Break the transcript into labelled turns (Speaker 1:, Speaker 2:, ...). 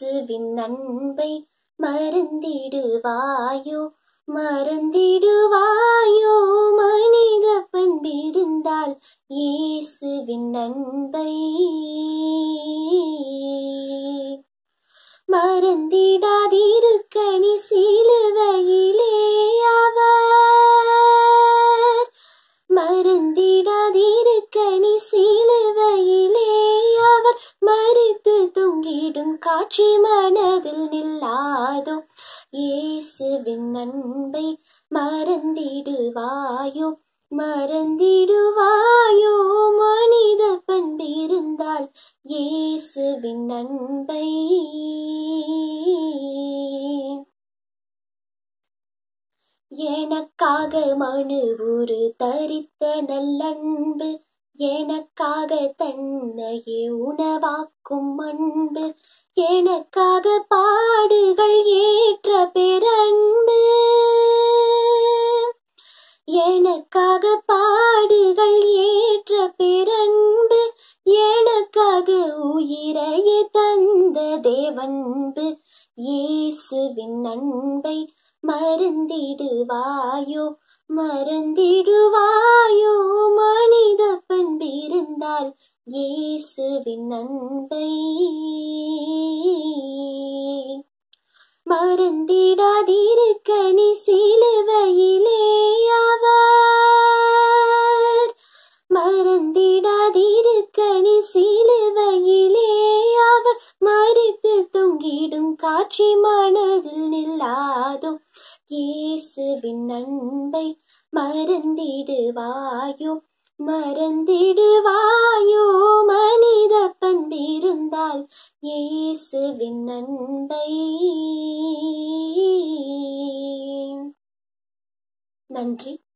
Speaker 1: இயேசுவின் அன்பை மறந்திடுவாயோ மறந்திடுவாயோ மனித பண்பிருந்தால் இயேசுவின் அன்பை மறந்திடாதிருக்க நீ சிலுவையிலே அவர் மறந்திடாதிருக்க நீ சிலுவையிலே அவர் மறித்து தொங்கிடும் காட்சி மனதில் நில்லாதோ இயேசுவின் அன்பை மறந்திடுவாயோ மறந்திடுவாயோ மனித பண்பிருந்தால் இயேசுவின் அன்பை எனக்காக மனு ஒரு தரித்த நல்லன்பு எனக்காக தன்னையே உணவாக்கும் அன்பு எனக்காக பாடுகள் ஏற்ற பெரன்பு எனக்காக பாடுகள் ஏற்ற பெரன்பு எனக்காக உயிரையே தந்த தேவன்பு இயேசுவின் அன்பை மறந்திடுவாயோ மறந்திடுவாயோ மனித பண்பிருந்தால் இயேசுவின் அன்பை மறந்திடாதிருக்க நீ சிலுவையிலே அவர் மறந்திடாதிருக்க நீ சிலுவையிலே அவர் மறித்து தொங்கிடும் காட்சி மனதில் நில்லாதோ இயேசுவின் அன்பை மறந்திடுவாயோ மறந்திடுவாயோ மனித பண்பிருந்தால் இயேசுவின் அன்பை நன்றி